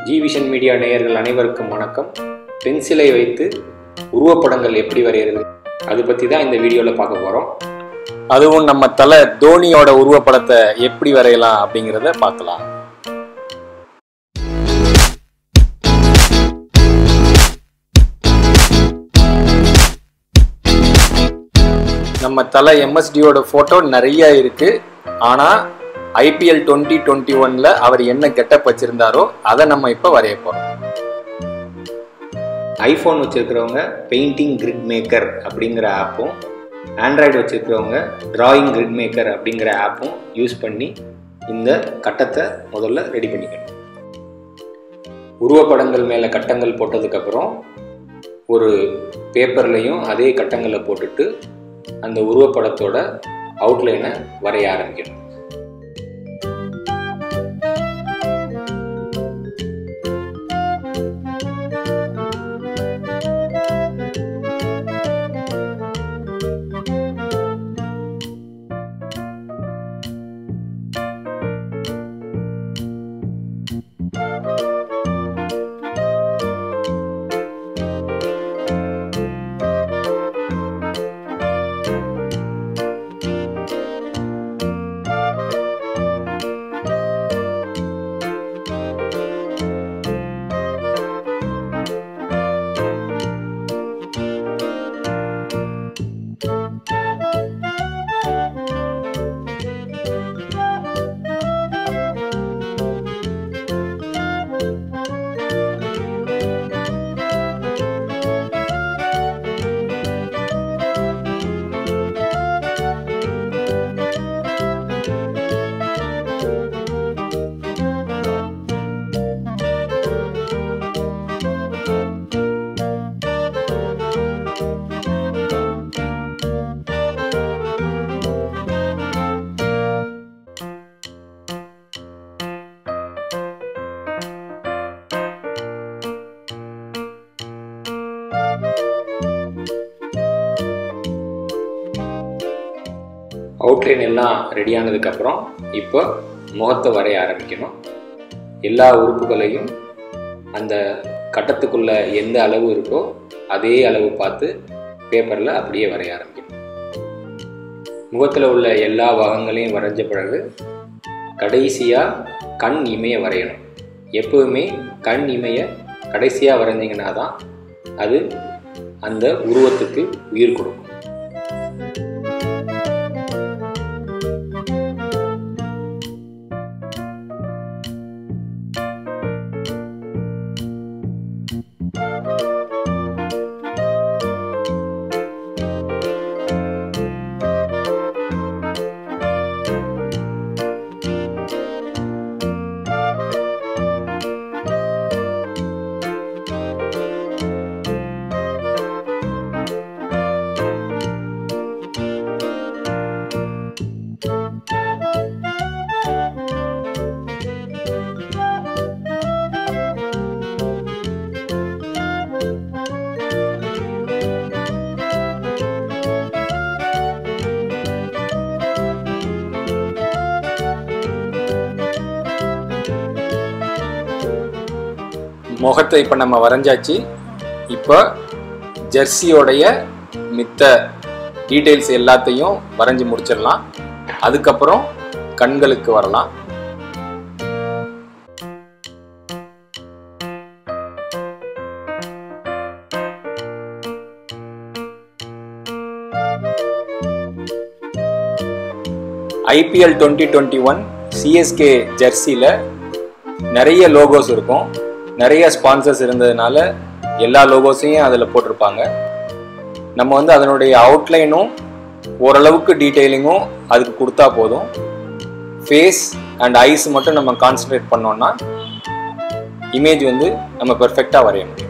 G vision media நேயர்கள் அனைவருக்கும் வணக்கம் பென்சிலை வைத்து உருவப்படங்கள் எப்படி வரைகிறது அது பற்றி தான் இந்த வீடியோவில் பார்க்க போகிறோம் அதுவும் நம்ம தலை தோனியோட உருவப்படத்தை எப்படி வரையலாம் அப்படிங்கிறத பார்க்கலாம் நம்ம தலை எம்எஸ்டியோட ஃபோட்டோ நிறைய இருக்கு ஆனால் ஐபிஎல் டுவெண்ட்டி டுவெண்ட்டி ஒன்ல அவர் என்ன கெட்டப் வச்சிருந்தாரோ அதை நம்ம இப்போ வரைய போறோம் ஐஃபோன் வச்சுருக்கிறவங்க பெயிண்டிங் கிரிட் மேக்கர் அப்படிங்கிற ஆப்பும் ஆண்ட்ராய்டு வச்சுருக்கிறவங்க டிராயிங் கிரிட் மேக்கர் அப்படிங்கிற ஆப்பும் யூஸ் பண்ணி இந்த கட்டத்தை முதல்ல ரெடி பண்ணிக்கணும் உருவப்படங்கள் மேலே கட்டங்கள் போட்டதுக்கப்புறம் ஒரு பேப்பர்லையும் அதே கட்டங்களை போட்டுட்டு அந்த உருவப்படத்தோட அவுட்லைனை வரைய ஆரம்பிக்கணும் அவுட்லைன் எல்லாம் ரெடி ஆனதுக்கப்புறம் இப்போ முகத்தை வரைய ஆரம்பிக்கணும் எல்லா உறுப்புகளையும் அந்த கட்டத்துக்குள்ள எந்த அளவு இருக்கோ அதே அளவு பார்த்து பேப்பரில் அப்படியே வரைய ஆரம்பிக்கணும் முகத்தில் உள்ள எல்லா பாகங்களையும் வரைஞ்ச பிறகு கடைசியாக கண் இமைய வரையணும் எப்போவுமே கண் இமைய கடைசியாக வரைஞ்சிங்கன்னா தான் அது அந்த உருவத்துக்கு உயிர் கொடுக்கும் முகத்தை இப்போ நம்ம வரைஞ்சாச்சு இப்போ ஜெர்சியோடைய மித்த டீட்டெயில்ஸ் எல்லாத்தையும் வரைஞ்சி முடிச்சிடலாம் அதுக்கப்புறம் கண்களுக்கு வரலாம் IPL twenty twenty one CSK ஜெர்சியில் நிறைய லோகோஸ் இருக்கும் நிறைய ஸ்பான்சர்ஸ் இருந்ததுனால எல்லா லோகோஸையும் அதில் போட்டிருப்பாங்க நம்ம வந்து அதனுடைய அவுட்லைனும் ஓரளவுக்கு டீட்டெயிலிங்கும் அதுக்கு கொடுத்தா போதும் ஃபேஸ் அண்ட் ஐஸ் மட்டும் நம்ம கான்சன்ட்ரேட் பண்ணோம்னா இமேஜ் வந்து நம்ம பெர்ஃபெக்டாக வரைய முடியும்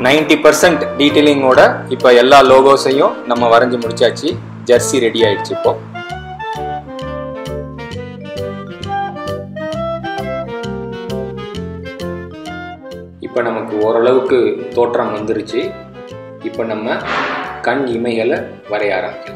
நைன்டி பர்சன்ட் டீட்டெயிலிங்கோட இப்போ எல்லா லோகோஸையும் நம்ம வரைஞ்சி முடிச்சாச்சு ஜெர்சி ரெடி ஆயிடுச்சு இப்போ இப்போ நமக்கு ஓரளவுக்கு தோற்றம் வந்துருச்சு இப்போ நம்ம கண் இமைகளை வரைய ஆரம்பிக்கலாம்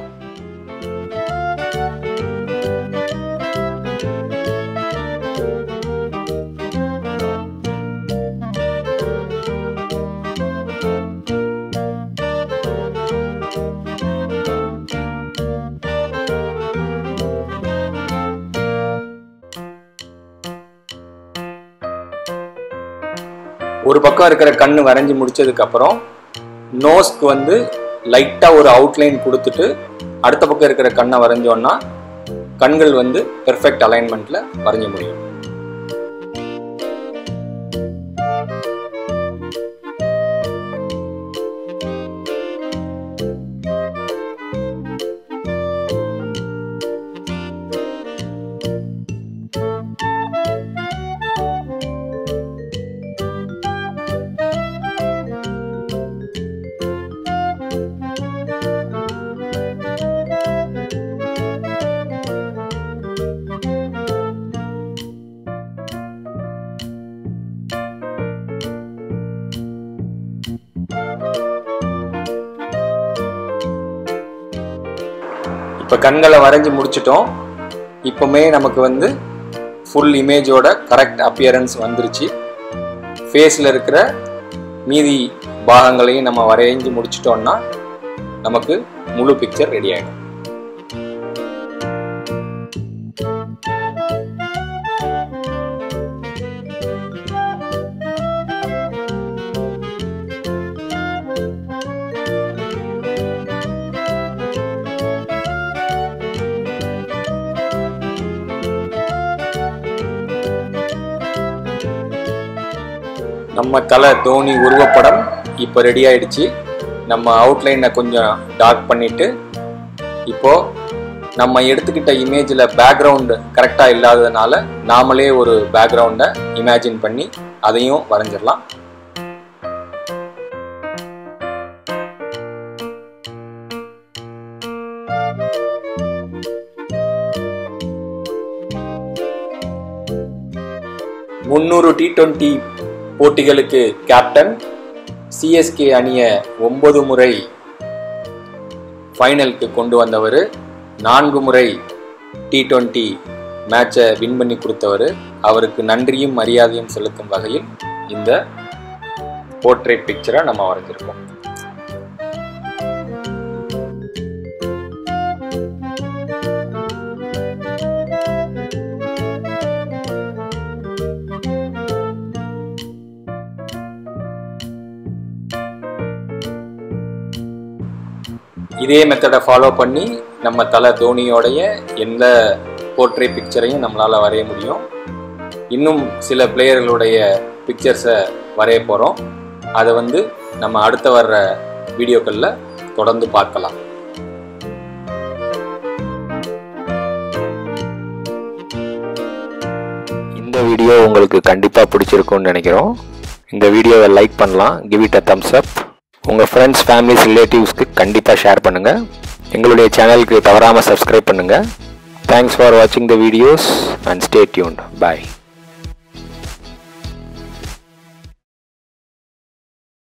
ஒரு பக்கம் இருக்கிற கண்ணு வரைஞ்சி முடிச்சதுக்கு அப்புறம் நோஸ்க்கு வந்து லைட்டாக ஒரு அவுட்லைன் கொடுத்துட்டு அடுத்த பக்கம் இருக்கிற கண்ணை வரைஞ்சோன்னா கண்கள் வந்து பெர்ஃபெக்ட் அலைன்மெண்ட்ல வரைஞ்ச முடியும் இப்போ கண்களை வரைஞ்சி முடிச்சிட்டோம் இப்போமே நமக்கு வந்து ஃபுல் இமேஜோட கரெக்ட் அப்பியரன்ஸ் வந்துருச்சு ஃபேஸில் இருக்கிற மீதி பாகங்களையும் நம்ம வரைஞ்சி முடிச்சிட்டோம்னா நமக்கு முழு பிக்சர் ரெடி ஆகிடும் நம்ம தலை தோனி உருவப்படம் இப்போ ரெடி ஆயிடுச்சு நம்ம அவுட்லைனை கொஞ்சம் டார்க் பண்ணிட்டு இப்போ நம்ம எடுத்துக்கிட்ட இமேஜில் பேக்ரவுண்டு கரெக்டாக இல்லாததுனால நாமளே ஒரு பேக்ரவுண்டை இமேஜின் பண்ணி அதையும் வரைஞ்சிடலாம் முந்நூறு டி டுவெண்ட்டி போட்டிகளுக்கு கேப்டன் சிஎஸ்கே அணியை ஒன்பது முறை ஃபைனலுக்கு கொண்டு வந்தவர் நான்கு முறை டி டுவெண்ட்டி மேட்சை வின் பண்ணி கொடுத்தவர் அவருக்கு நன்றியும் மரியாதையும் செலுத்தும் வகையில் இந்த போர்ட்ரேட் பிக்சரை நம்ம வரைஞ்சிருக்கோம் இதே மெத்தடை ஃபாலோ பண்ணி நம்ம தலை தோனியோடைய எந்த போர்ட்ரேட் பிக்சரையும் நம்மளால் வரைய முடியும் இன்னும் சில பிளேயர்களுடைய பிக்சர்ஸை வரைய போகிறோம் அதை வந்து நம்ம அடுத்த வர்ற வீடியோக்களில் தொடர்ந்து பார்க்கலாம் இந்த வீடியோ உங்களுக்கு கண்டிப்பாக பிடிச்சிருக்கும்னு நினைக்கிறோம் இந்த வீடியோவை லைக் பண்ணலாம் give it a thumbs up உங்கள் ஃப்ரெண்ட்ஸ் ஃபேமிலிஸ் ரிலேட்டிவ்ஸ்க்கு கண்டிப்பாக ஷேர் பண்ணுங்கள் எங்களுடைய சேனலுக்கு தவறாமல் சப்ஸ்கிரைப் பண்ணுங்கள் தேங்க்ஸ் ஃபார் வாட்சிங் the videos and stay tuned bye